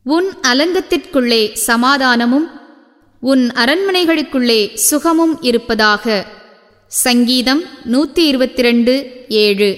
உன் அலங்கத்திற்குள்ளே சமாதானமும் உன் அரண்மனைகளுக்குள்ளே சுகமும் இருப்பதாக சங்கீதம் நூற்றி இருபத்தி ரெண்டு ஏழு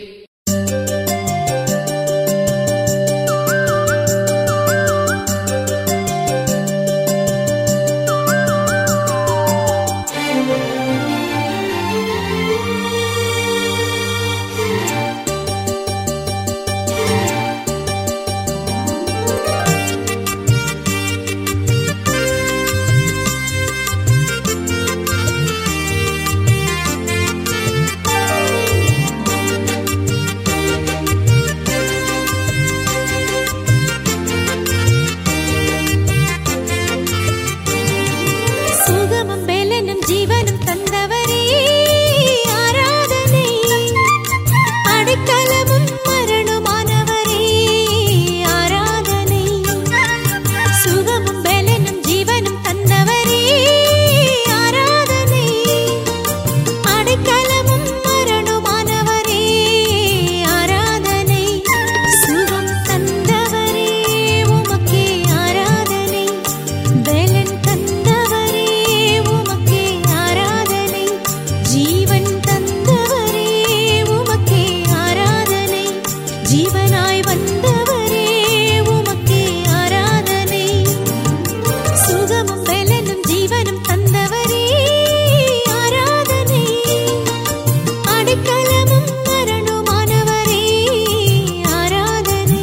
சுகமும் பெலனும் ஜீவனும் தந்தவரே ஆராதனை அடைக்கலமும் மரணமானவரே ஆராதனை சுகமும் பெலனும் ஜீவனும் தந்தவரே ஆராதனை அடைக்கலமும் மரணமானவரே ஆராதனை சுகம் தந்தவரே உமக்கே ஆராதனை பெலன் தந்தவரே உமக்கே ஆராதனை ஜீவன் தந்தவரே உமக்கே ஆராதனை ஜீவனாய் வந்தவரே உமக்கே ஆராதனை சுகமும் பெலனும் ஜீவனும் தந்தவரே ஆராதனை அடைக்கலமும் மரணமானவரே ஆராதனை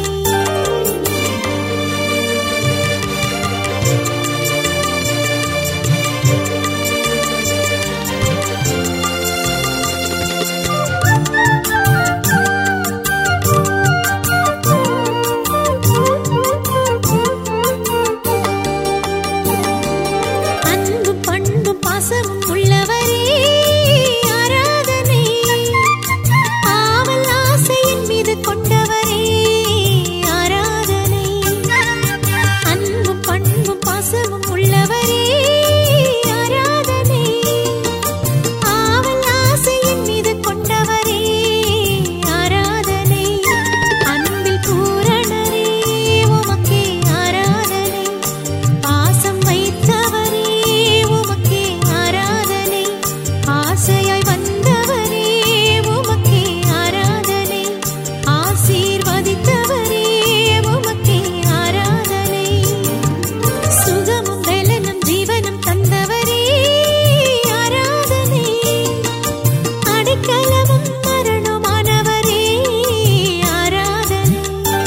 அன்பும் பண்பும் பாசமும் உள்ளவரே ஆராதனை ஆவல் ஆசையின் மீது கொண்டவரே ஆராதனை அன்பும் பண்பும் பாசமும் உள்ளவரே ஆராதனை ஆவல் ஆசையின் மீது கொண்டவரே ஆராதனை அன்பில் பூரணரே உமக்கே ஆராதனை பாசம் வைத்தவரே உமக்கே ஆராதனை ஆசையாய் வந்தவரே உமக்கே ஆராதனை ஆசீர்வதித்தவரே உமக்கே ஆராதனை சுகமும் பெலனும் ஜீவனும் தந்தவரே ஆராதனை அடைக்கலமும் மரணமானவரே ஆராதனை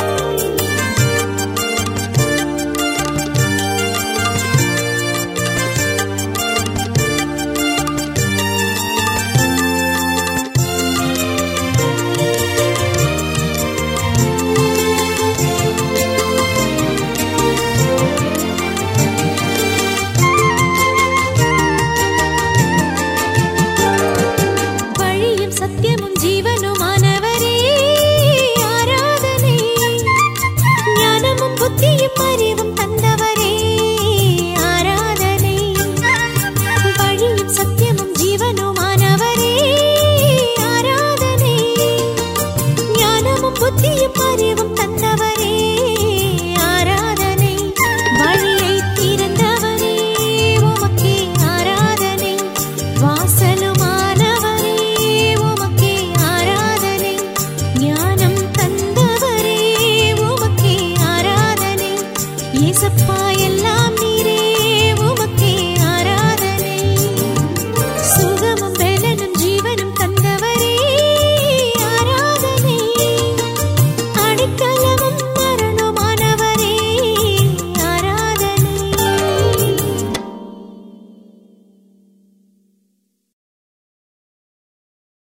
வழியும் சத்தியமும் ஜீவனுமானவரே ஆராதனை ஞானமும் புத்தியும் அறிவும் தந்தவரே ஆராதனை வழியும் சத்தியமும் ஜீவனுமானவரே ஆராதனை ஞானமும் புத்தியும் அறிவும் தந்தவரே ஆராதனை வழியை திறந்தவரே உமக்கே ஆராதனை வாசலுமானவரே உமக்கே ஆராதனை ஞானம் தந்தவரே உமக்கே ஆராதனை ஏசப்பா எல்லாம் நீரே